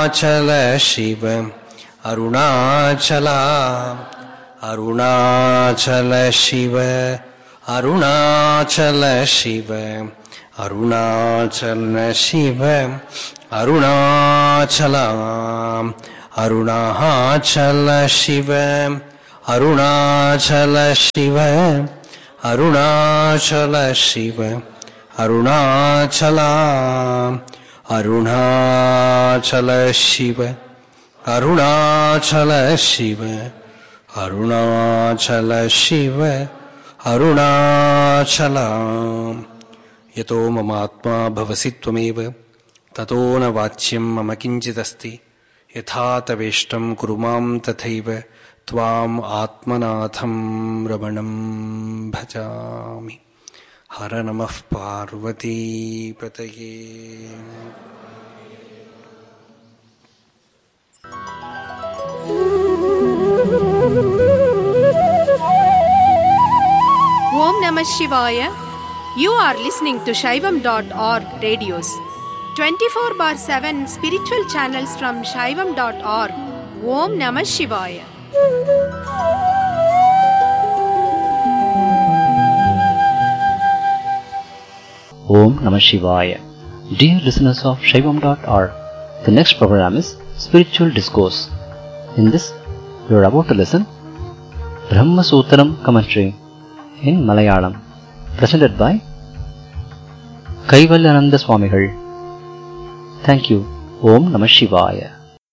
അരുണാചല ശിവ അരുണാചല അരുണാചല ശിവ അരുണാചല ശിവ അരുണാചല ശിവ അരുണാചല അരുണാചല ശിവ അരുണാചല ശിവ അരുണാചല ശിവ അരുണാചല അരുണാചല ശിവ അരുണാചല ശിവ അരുണാചല ശിവ അരുണാചല യതോ മമാത്മാ ഭവസി ത്വമേവ തതോ ന വാച്യം മമ കിഞ്ചിദസ്തി യഥാ തവേഷ്ടം കുരു മാം തഥൈവ ത്വാം ആത്മനാഥം രമണം ഭജാമി ഹര നമഃ പാർവതീപതയേ Om Namah Shivaya. You are listening to Shaivam.org radios. 24 bar 7 spiritual channels from Shaivam.org. Om Namah Shivaya. Om Namah Shivaya. Dear listeners of Shaivam.org, the next program is Spiritual Discourse. In this, you are about to listen Brahma Sutram commentary in Malayalam, presented by Kaivalyananda Swamigal. Thank you. Om Namah Shivaya.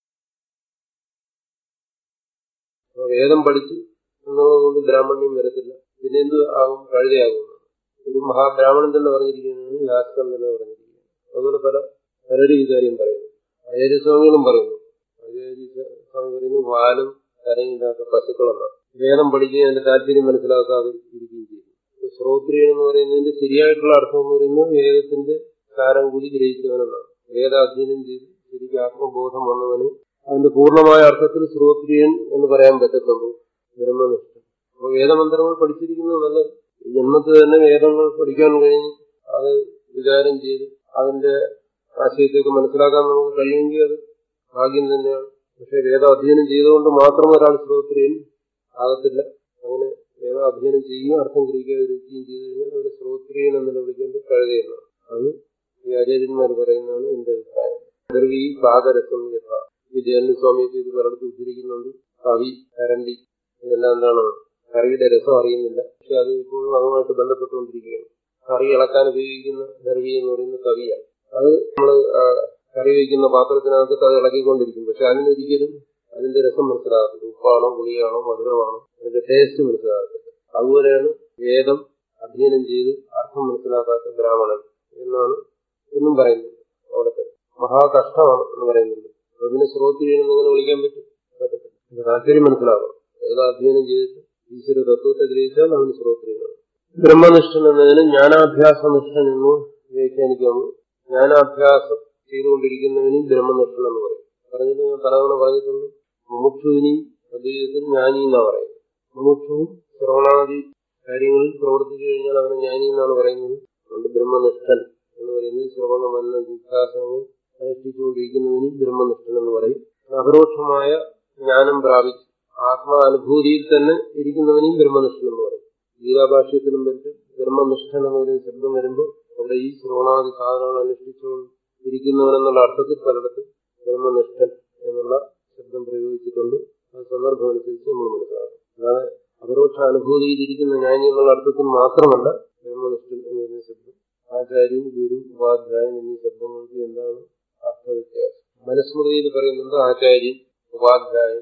അപ്പൊ വേദം പഠിച്ചു എന്നുള്ളത് കൊണ്ട് ബ്രാഹ്മണ്യം വരത്തില്ല പിന്നെ എന്ത് ആകും കഴുതയാകും ഒരു മഹാബ്രാഹ്മണൻ തന്നെ പറഞ്ഞിരിക്കുന്നത് ശാസ്ത്രം തന്നെ പറഞ്ഞിരിക്കുന്നത് അതുപോലെ പല പലരും ഈ കാര്യം പറയുന്നു ആചാര്യസ്വാമികളും പറയുന്നു ആചാര്യസ്വാമി പറയുന്നു വാലും കരയില്ലാത്ത പശുക്കളെന്നാണ് വേദം പഠിക്കുകയും അതിന്റെ താല്പര്യം മനസ്സിലാക്കാതെ ഇരിക്കുകയും ചെയ്തു ഇപ്പൊ ശ്രോത്രിയൻ എന്ന് പറയുന്നതിന്റെ ശരിയായിട്ടുള്ള അർത്ഥം എന്ന് പറയുന്നത് വേദത്തിന്റെ സാരം കൂടി ഗ്രഹിച്ചവനെന്നാണ് വേദാധ്യയനം ചെയ്ത് ശരിക്കും ആത്മബോധം വന്നവന് അതിന്റെ പൂർണ്ണമായ അർത്ഥത്തിൽ ശ്രോത്രിയൻ എന്ന് പറയാൻ പറ്റത്തുള്ളൂ ബ്രഹ്മനിഷ്ഠ അപ്പൊ വേദമന്ത്രങ്ങൾ പഠിച്ചിരിക്കുന്നത് നല്ലത് ഈ ജന്മത്തിൽ തന്നെ വേദങ്ങൾ പഠിക്കാൻ കഴിഞ്ഞ് അത് വിചാരം ചെയ്ത് അതിന്റെ ആശയത്തേക്ക് മനസ്സിലാക്കാൻ നമുക്ക് കഴിയുമെങ്കിൽ അത് ഭാഗ്യം തന്നെയാണ് പക്ഷെ വേദാധ്യയനം ചെയ്തുകൊണ്ട് മാത്രം ഒരാൾ ശ്രോത്രിയൻ ആകത്തില്ല അങ്ങനെ വേദാധ്യയനം ചെയ്യുകയും അർത്ഥം ഗ്രഹിക്കാതിരിക്കുകയും ചെയ്തു കഴിഞ്ഞാൽ അവരെ ശ്രോത്രിയൻ എന്ന് വിളിക്കേണ്ടത് കഴുതയെന്നാണ് അത് ഈ ആചാര്യന്മാർ പറയുന്നതാണ് എന്റെ അഭിപ്രായം ദ്രവി പാദരസം യഥ വിജയൻ സ്വാമിയൊക്കെ ഇത് പലയിടത്ത് ഉദ്ധരിക്കുന്നുണ്ട് കവി കരണ്ടി ഇതെല്ലാം എന്താണ് കറിയുടെ രസം അറിയുന്നില്ല പക്ഷെ അത് ഇപ്പോഴും അതുമായിട്ട് ബന്ധപ്പെട്ടുകൊണ്ടിരിക്കുകയാണ് കറി ഇളക്കാൻ ഉപയോഗിക്കുന്ന ദ്രവി എന്ന് പറയുന്ന കവിയാണ് അത് നമ്മൾ കറി വയ്ക്കുന്ന പാത്രത്തിനകത്ത് അത് ഇളക്കിക്കൊണ്ടിരിക്കും പക്ഷെ അതിനൊരിക്കലും അതിന്റെ രസം മനസ്സിലാകത്തില്ല ഉപ്പാണോ പുളിയാണോ മധുരമാണോ അതിന്റെ ടേസ്റ്റ് മനസ്സിലാകത്തില്ല അതുപോലെയാണ് വേദം അധ്യയനം ചെയ്ത് അർത്ഥം മനസ്സിലാക്കാത്ത ബ്രാഹ്മണൻ എന്നാണ് എന്നും പറയുന്നത് അവിടുത്തെ മഹാകഷ്ടമാണ് എന്ന് പറയുന്നുണ്ട് അതിനെ ശ്രോത്രിയെന്ന് എങ്ങനെ വിളിക്കാൻ പറ്റും പറ്റത്തില്ല അതിന്റെ താല്പര്യം മനസ്സിലാക്കണം ഏത് അധ്യയനം ചെയ്തിട്ട് ഈശ്വര തത്വത്തെ ഗ്രഹിച്ചാൽ അവന് ശ്രോത്രിയാണ് ബ്രഹ്മനിഷ്ഠൻ എന്നതിന് ജ്ഞാനാഭ്യാസനിഷ്ഠൻ എന്ന് വ്യാഖ്യാനിക്കാമോ ജ്ഞാനാഭ്യാസം ചെയ്തുകൊണ്ടിരിക്കുന്നവന് ബ്രഹ്മനിഷ്ഠൻ എന്ന് പറയും പറഞ്ഞത് ഞാൻ പലതവണ പറഞ്ഞിട്ടുണ്ട് മുമുക്ഷുവിനി അദ്വൈതത്തിൽ ജ്ഞാനി എന്നാ പറയുന്നത് മുമുക്ഷുവും ശ്രവണാദി കാര്യങ്ങളിൽ പ്രവർത്തിച്ചു കഴിഞ്ഞാൽ അവനെ ജ്ഞാനി എന്നാണ് പറയുന്നത് അതുകൊണ്ട് ബ്രഹ്മനിഷ്ഠൻ എന്ന് പറയുന്നത് ശ്രവണ മന്ന വികാസങ്ങൾ അനുഷ്ഠിച്ചുകൊണ്ടിരിക്കുന്നവന് ബ്രഹ്മനിഷ്ഠൻ എന്ന് പറയും അപരോക്ഷമായ ജ്ഞാനം പ്രാപിച്ച് ആത്മാനുഭൂതിയിൽ തന്നെ ഇരിക്കുന്നവനെയും ബ്രഹ്മനിഷ്ഠൻ എന്ന് പറയും ഗീതാഭാഷ്യത്തിനും മറ്റും ബ്രഹ്മനിഷ്ഠൻ എന്ന് പറയുന്ന ശബ്ദം വരുമ്പോൾ അവിടെ ഈ ശ്രവണാദി സാധനങ്ങൾ അനുഷ്ഠിച്ചുകൊണ്ട് ഇരിക്കുന്നവനെന്നുള്ള അർത്ഥത്തിൽ പലയിടത്തും ബ്രഹ്മനിഷ്ഠൻ എന്നുള്ള ശബ്ദം പ്രയോഗിച്ചിട്ടുണ്ട് ആ സന്ദർഭം അനുസരിച്ച് നമ്മൾ മനസ്സിലാക്കും അല്ലാതെ അപരോക്ഷ അനുഭൂതിയിൽ ഇരിക്കുന്ന ജ്ഞാനി എന്നുള്ള അർത്ഥത്തിൽ മാത്രമല്ല ബ്രഹ്മനിഷ്ഠൻ എന്ന് പറയുന്ന ശബ്ദം ആചാര്യൻ ഗുരു ഉപാധ്യായൻ എന്നീ ശബ്ദങ്ങൾക്ക് എന്താണ് അർത്ഥവ്യത്യാസം മനുസ്മൃതിയിൽ പറയുന്നുണ്ട് ആചാര്യൻ ഉപാധ്യായൻ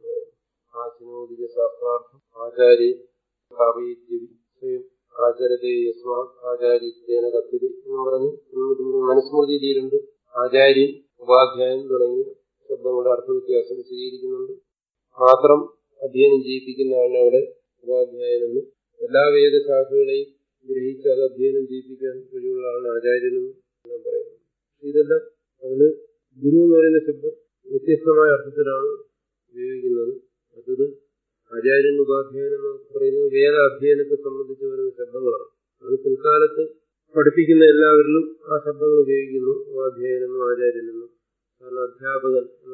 ആചിനോദിക ശാസ്ത്രാർത്ഥം ആചാര്യൻ സ്ഥാപയിത്യവി സ്വയം ആചരതേ യസ്മാ ആചാര്യത്വേന കത്തിരി എന്ന് പറഞ്ഞ് മനുസ്മൃതിയിലുണ്ട് ആചാര്യൻ ഉപാധ്യായൻ തുടങ്ങിയ ശബ്ദങ്ങളുടെ അർത്ഥവ്യത്യാസം വിശദീകരിക്കുന്നുണ്ട് മാത്രം അധ്യയനം ചെയ്യിപ്പിക്കുന്ന ആളിനെ അവിടെ ഉപാധ്യായനെന്ന് എല്ലാ വേദശാഖകളെയും ഗ്രഹിച്ച് അത് അധ്യയനം ചെയ്യിപ്പിക്കാൻ കഴിവുള്ള ആളാണ് ആചാര്യനെന്ന് ഞാൻ പറയുന്നത് ഇതെല്ലാം അതിന് ഗുരു എന്ന് പറയുന്ന ശബ്ദം വ്യത്യസ്തമായ അർത്ഥത്തിലാണ് ഉപയോഗിക്കുന്നത് മറ്റത് ആചാര്യൻ ഉപാധ്യായൻ എന്ന് പറയുന്നത് വേദ അധ്യയനത്തെ സംബന്ധിച്ച് വരുന്ന ശബ്ദങ്ങളാണ് അത് പിൽക്കാലത്ത് പഠിപ്പിക്കുന്ന എല്ലാവരിലും ആ ശബ്ദങ്ങൾ ഉപയോഗിക്കുന്നു ഉപാധ്യായനെന്നും ആചാര്യനെന്നും കാരണം അധ്യാപകൻ എന്ന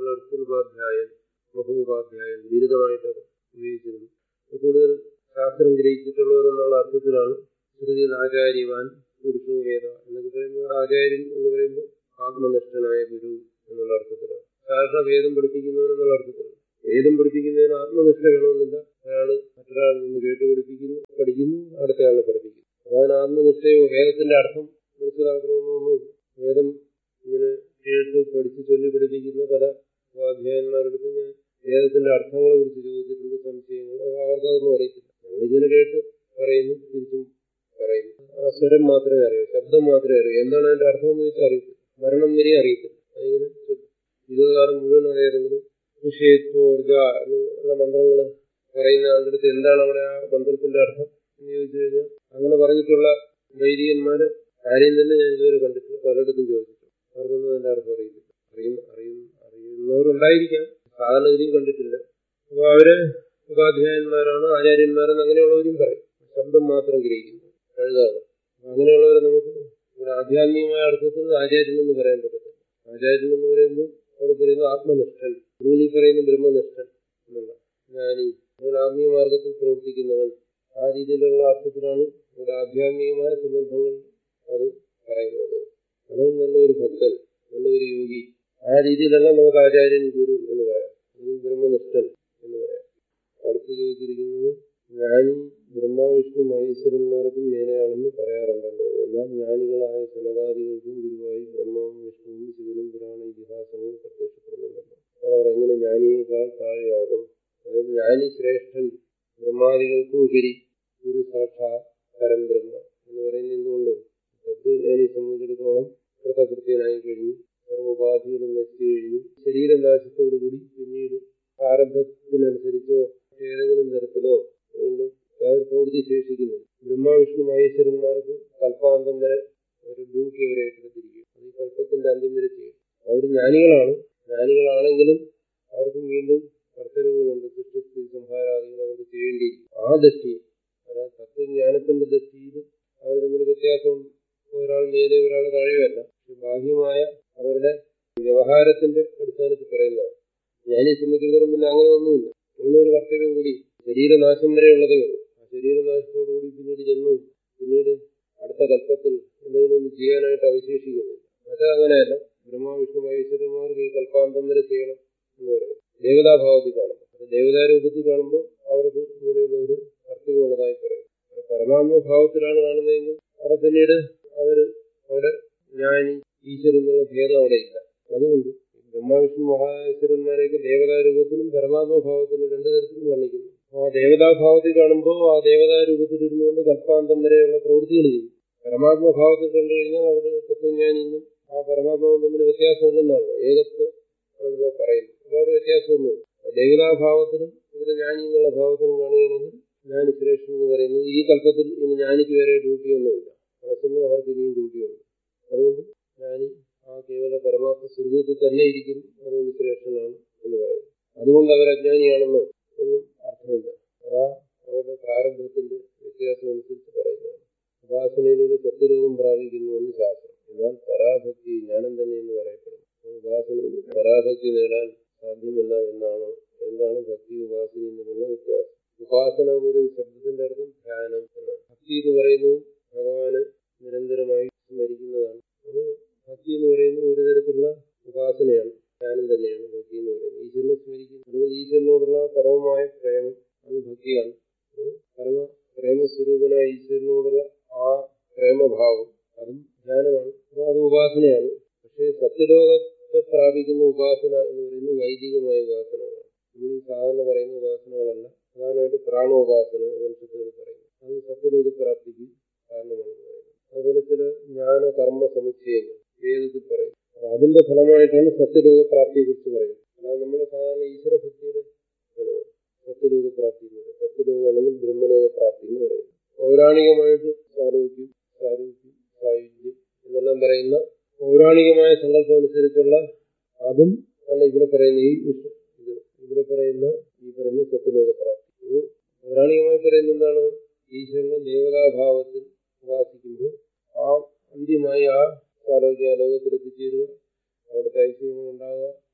ചതുർദശോപാധ്യായൻ മഹോപാധ്യായൻ ബിരുദമായിട്ടത് ഉപയോഗിച്ചിരുന്നു കൂടുതൽ ശാസ്ത്രം ഗ്രഹിച്ചിട്ടുള്ളവരെന്നുള്ള അർത്ഥത്തിലാണ് ശ്രുതിയിൽ ആചാര്യവാൻ പുരുഷോ വേദ എന്നൊക്കെ പറയുമ്പോൾ ആചാര്യൻ എന്ന് പറയുമ്പോൾ ആത്മനിഷ്ഠനായ ഗുരു എന്നുള്ള അർത്ഥത്തിലാണ് സാധാരണ വേദം പഠിപ്പിക്കുന്നവൻ എന്നുള്ള അർത്ഥത്തിലാണ് വേദം പഠിപ്പിക്കുന്നതിന് ആത്മനിഷ്ഠ വേണമെന്നില്ല ഒരാള് മറ്റൊരാളിൽ നിന്ന് കേട്ട് പഠിപ്പിക്കുന്നു പഠിക്കുന്നു അടുത്തയാളെ പഠിപ്പിക്കുന്നു അതാണ് ആത്മനിഷ്ഠയോ വേദത്തിന്റെ അർത്ഥം മനസ്സിലാക്കണമെന്നൊന്നുമില്ല വേദം ഇങ്ങനെ കേട്ട് പഠിച്ച് ചൊല്ലി പഠിപ്പിക്കുന്ന പല സ്വാധ്യായന്മാരെടുത്ത് ഞാൻ വേദത്തിന്റെ അർത്ഥങ്ങളെ കുറിച്ച് ചോദിച്ചിട്ടുണ്ട് സംശയങ്ങൾ അവർക്കതൊന്നും അറിയത്തില്ല നമ്മളിങ്ങനെ കേട്ട് പറയുന്നു തിരിച്ചും പറയുന്നു ആ സ്വരം മാത്രമേ അറിയൂ ശബ്ദം മാത്രമേ അറിയൂ എന്താണ് അതിന്റെ അർത്ഥം എന്ന് വെച്ചാൽ അറിയത്തില്ല മരണം വരെ അറിയത്തില്ല അതിങ്ങനെ ജീവിതകാലം മുഴുവൻ അറിയാതെങ്കിലും വിഷയത്വോർജ എന്നുള്ള മന്ത്രങ്ങൾ പറയുന്ന ആളുടെ അടുത്ത് എന്താണ് അവിടെ ആ മന്ത്രത്തിന്റെ അർത്ഥം എന്ന് ചോദിച്ചു കഴിഞ്ഞാൽ അങ്ങനെ പറഞ്ഞിട്ടുള്ള വൈദികന്മാര് ആരെയും തന്നെ ഞാൻ ഇതുവരെ കണ്ടിട്ടില്ല പലയിടത്തും ചോദിച്ചിട്ടുണ്ട് അവർക്കൊന്നും അതിന്റെ അർത്ഥം അറിയില്ല അറിയുന്ന അറിയുന്ന അറിയുന്നവരുണ്ടായിരിക്കാം സാധാരണഗതിയും കണ്ടിട്ടില്ല അപ്പൊ അവര് ഉപാധ്യായന്മാരാണ് ആചാര്യന്മാരെന്ന് അങ്ങനെയുള്ളവരും പറയും ശബ്ദം മാത്രം ഗ്രഹിക്കുന്നു കഴുതാണ് അങ്ങനെയുള്ളവരെ നമുക്ക് ഇവിടെ ആധ്യാത്മികമായ അർത്ഥത്തിൽ ആചാര്യൻ എന്ന് പറയാൻ പറ്റത്തില്ല ആചാര്യൻ എന്ന് പറയുമ്പോൾ അവിടെ പറയുന്നത് ആത്മനിഷ്ഠൻ നിങ്ങൾ ഈ പറയുന്ന ബ്രഹ്മനിഷ്ഠൻ എന്നുള്ള ജ്ഞാനി നിങ്ങൾ ആത്മീയ മാർഗത്തിൽ പ്രവർത്തിക്കുന്നവൻ ആ രീതിയിലുള്ള അർത്ഥത്തിലാണ് ഇവിടെ ആധ്യാത്മികമായ സന്ദർഭങ്ങൾ അത് പറയുന്നത് അതാണ് നല്ലൊരു ഭക്തൻ നല്ലൊരു യോഗി ആ രീതിയിലല്ല നമുക്ക് ആചാര്യൻ ഗുരു എന്ന് പറയാം അല്ലെങ്കിൽ ബ്രഹ്മനിഷ്ഠൻ എന്ന് പറയാം അടുത്ത് ചോദിച്ചിരിക്കുന്നത് ജ്ഞാനി ബ്രഹ്മാവിഷ്ണു മഹേശ്വരന്മാർക്കും മേലെയാണെന്ന് പറയാറുണ്ടല്ലോ എന്നാൽ ജ്ഞാനികളായ സനകാദികൾക്കും ഗുരുവായി ബ്രഹ്മാവും വിഷ്ണുവും ശിവനും പുരാണ ഇതിഹാസങ്ങളും പ്രത്യക്ഷപ്പെടുന്നുണ്ടല്ലോ അപ്പോൾ അവർ എങ്ങനെ ജ്ഞാനിയേക്കാൾ താഴെയാകും അതായത് ജ്ഞാനി ശ്രേഷ്ഠൻ ബ്രഹ്മാദികൾക്കും ഉപരി ഗുരു സാക്ഷാ പരം ബ്രഹ്മ എന്ന് പറയുന്നത് എന്തുകൊണ്ട് തത്വജ്ഞാനിയെ സംബന്ധിച്ചിടത്തോളം കൃതകൃത്യനായി കഴിഞ്ഞു സർവോപാധികളും നശിച്ചു കഴിഞ്ഞു ശരീരനാശത്തോടുകൂടി പിന്നീട് പ്രാരംഭത്തിനനുസരിച്ചോ ഏതെങ്കിലും തരത്തിലോ വീണ്ടും യാതൊരു പ്രവൃത്തി ശേഷിക്കുന്നില്ല ബ്രഹ്മാവിഷ്ണു മഹേശ്വരന്മാർക്ക് കൽപ്പാന്തം വരെ ഒരു ഡ്യൂട്ടി അവരെ ഏറ്റെടുത്തിരിക്കും അത് ഈ കൽപ്പത്തിന്റെ അന്ത്യം വരെ ചെയ്യും അവർ ജ്ഞാനികളാണ് ജ്ഞാനികളാണെങ്കിലും അവർക്കും വീണ്ടും കർത്തവ്യങ്ങളുണ്ട് സൃഷ്ടി സംഹാരാദികൾ അവർക്ക് ചെയ്യേണ്ടിയിരിക്കും ആ ദൃഷ്ടിയിൽ അതായത് തത്വജ്ഞാനത്തിന്റെ ദൃഷ്ടിയിൽ അവർ തമ്മിൽ വ്യത്യാസമുണ്ട് ഒരാൾ മേലെ ഒരാൾ താഴെയല്ല പക്ഷെ ബാഹ്യമായ അവരുടെ വ്യവഹാരത്തിന്റെ അടിസ്ഥാനത്തിൽ പറയുന്നതാണ് ജ്ഞാനിയെ സംബന്ധിച്ചിടത്തോളം പിന്നെ അങ്ങനെ ഒന്നുമില്ല അങ്ങനെ ഒരു കർത്തവ്യം കൂടി ശരീരനാശം വരെയുള്ളതേ ഉള്ളൂ ആ ശരീരനാശത്തോടുകൂടി പിന്നീട് ജന്മം പിന്നീട് അടുത്ത കൽപ്പത്തിൽ എന്തെങ്കിലും ഒന്ന് ചെയ്യാനായിട്ട് അവശേഷിക്കുന്നില്ല മറ്റേ അങ്ങനെയല്ല ബ്രഹ്മ വിഷ്ണു മഹേശ്വരന്മാർക്ക് ഈ കൽപ്പാന്തം വരെ ചെയ്യണം എന്ന് പറയും ദേവതാഭാവത്തിൽ കാണുമ്പോൾ അത് ദേവതാ രൂപത്തിൽ കാണുമ്പോൾ അവർക്ക് ഇങ്ങനെയുള്ള ഒരു കർത്തവ്യമുള്ളതായി പറയും പരമാത്മഭാവത്തിലാണ് കാണുന്നതെങ്കിൽ അവിടെ പിന്നീട് അവര് അവിടെ ജ്ഞാനി ഈശ്വരൻ എന്നുള്ള ഭേദം അവിടെ ഇല്ല അതുകൊണ്ട് ബ്രഹ്മവിഷ്ണു മഹാശ്വരന്മാരെയൊക്കെ ദേവതാ രൂപത്തിലും പരമാത്മഭാവത്തിലും രണ്ടു തരത്തിലും വർണ്ണിക്കുന്നു ആ ദേവതാഭാവത്തിൽ കാണുമ്പോൾ ആ ദേവതാ രൂപത്തിൽ ഇരുന്നുകൊണ്ട് കൽപ്പാന്തം വരെയുള്ള പ്രവൃത്തികൾ ചെയ്യും പരമാത്മഭാവത്തിൽ കണ്ടു കഴിഞ്ഞാൽ അവിടെ തത്വജ്ഞാനിന്നും ആ പരമാത്മാവും തമ്മിൽ വ്യത്യാസമില്ലെന്നാണല്ലോ ഏകത്വം ആണല്ലോ പറയുന്നത് അപ്പോൾ അവിടെ വ്യത്യാസമൊന്നുമില്ല ദേവതാഭാവത്തിനും ഇവിടെ ജ്ഞാനി എന്നുള്ള ഭാവത്തിനും കാണുകയാണെങ്കിൽ ജ്ഞാനി ശ്രേഷ്ഠൻ എന്ന് പറയുന്നത് ഈ കൽപ്പത്തിൽ ഇനി ജ്ഞാനിക്ക് വരെ ഡ്യൂട്ടിയൊന്നുമില്ല അതേസമയം അവർക്ക് ഇനിയും ഡ്യൂട്ടിയുണ്ട് അതുകൊണ്ട് ജ്ഞാനി ആ കേവല പരമാത്മ സ്വരൂപത്തിൽ തന്നെ ഇരിക്കുന്നു അതുകൊണ്ട് ശ്രേഷ്ഠനാണ് എന്ന് പറയുന്നു അതുകൊണ്ട് അവർ അജ്ഞാനിയാണെന്നോ എന്നും അർത്ഥമില്ല അതാ അവരുടെ പ്രാരംഭത്തിന്റെ വ്യത്യാസം അനുസരിച്ച് പറയുന്നതാണ് ഉപാസനയിലൂടെ സത്യലോകം പ്രാപിക്കുന്നു എന്ന് ശാസ്ത്രം എന്നാൽ പരാഭക്തി ജ്ഞാനം തന്നെ എന്ന് പറയപ്പെടുന്നു ഉപാസനയിൽ പരാഭക്തി നേടാൻ സാധ്യമല്ല എന്നാണ് എന്താണ് ഭക്തി ഉപാസനയും തമ്മിലുള്ള വ്യത്യാസം ഉപാസന എന്ന് പറയുന്ന ശബ്ദത്തിന്റെ അർത്ഥം ധ്യാനം എന്നാണ് ഭക്തി എന്ന് പറയുന്നത് ഭഗവാന് നിരന്തരമായി സ്മരിക്കുന്നതാണ് അപ്പോൾ ഭക്തി എന്ന് പറയുന്നത് ഒരു തരത്തിലുള്ള ഉപാസനയാണ് ധ്യാനം തന്നെയാണ് ഭക്തി എന്ന് പറയുന്നത് ഈശ്വരനെ സ്മരിക്കുന്നു അല്ലെങ്കിൽ ഈശ്വരനോടുള്ള പരമമായ പ്രേമം അത് ഭക്തിയാണ് പരമ പ്രേമസ്വരൂപനായ ഈശ്വരനോടുള്ള ആ പ്രേമഭാവം അതും ധ്യാനമാണ് അപ്പോൾ അത് ഉപാസനയാണ് പക്ഷേ സത്യലോകത്തെ പ്രാപിക്കുന്ന ഉപാസന എന്ന് പറയുന്നത് വൈദികമായ ഉപാസനകളാണ് നമ്മൾ ഈ സാധാരണ പറയുന്ന ഉപാസനകളല്ല പ്രധാനമായിട്ട് പ്രാണോപാസന ഉപനിഷത്തുകൾ പറയുന്നു അത് സത്യലോക പ്രാപ്തിക്ക് കാരണമാണ് പറയുന്നത് അതുപോലെ ചില ജ്ഞാന കർമ്മ സമുച്ചയങ്ങൾ വേദത്തിൽ പറയും അപ്പൊ അതിന്റെ ഫലമായിട്ടാണ് സത്യലോക പ്രാപ്തിയെ കുറിച്ച് പറയുന്നത് അല്ലാതെ നമ്മുടെ സാധാരണ ഈശ്വര ഭക്തിയുടെ ഫലമാണ് സത്യലോക പ്രാപ്തി എന്ന് പറയുന്നത് സത്യലോകം അല്ലെങ്കിൽ ബ്രഹ്മലോക പ്രാപ്തി എന്ന് പറയുന്നത് പൗരാണികമായിട്ട് സാരോഗ്യം സാരൂപ്യം സായുജ്യം എന്നെല്ലാം പറയുന്ന പൗരാണികമായ സങ്കല്പം അനുസരിച്ചുള്ള അതും അല്ല ഇവിടെ പറയുന്ന ഈ വിഷ- ഇത് ഇവിടെ പറയുന്ന ഈ പറയുന്ന സത്യലോക പ്രാപ്തി ഇത് പൗരാണികമായി പറയുന്ന എന്താണ് ഈശ്വരനെ ദേവതാഭാവത്തിൽ ഉപാസിക്കുമ്പോൾ ആ അന്ത്യമായി ആ സാരോഗ്യ ലോകത്തിൽ എത്തിച്ചേരുക അവിടുത്തെ ഐശ്വര്യങ്ങൾ ഉണ്ടാകുക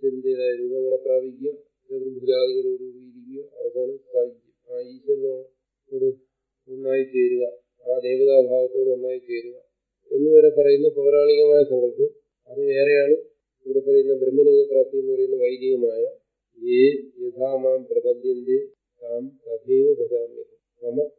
ഈശ്വരന്റേതായ രൂപങ്ങളെ പ്രാപിക്കുക ചതുർഭുജാദികളോടുകൂടിയിരിക്കുക അവസാനം സാധിക്കും ആ ഈശ്വരനോട് ഒന്നായി ചേരുക ആ ദേവതാഭാവത്തോട് ഒന്നായി ചേരുക എന്നുവരെ പറയുന്ന പൗരാണികമായ സങ്കല്പം അത് വേറെയാണ് ഇവിടെ പറയുന്ന ബ്രഹ്മലോകപ്രാപ്തി എന്ന് പറയുന്ന വൈദികമായ ഏ യഥാമാം പ്രപദ്യന്റെ താം തഥൈവ ഭജാമ്യഹം മമ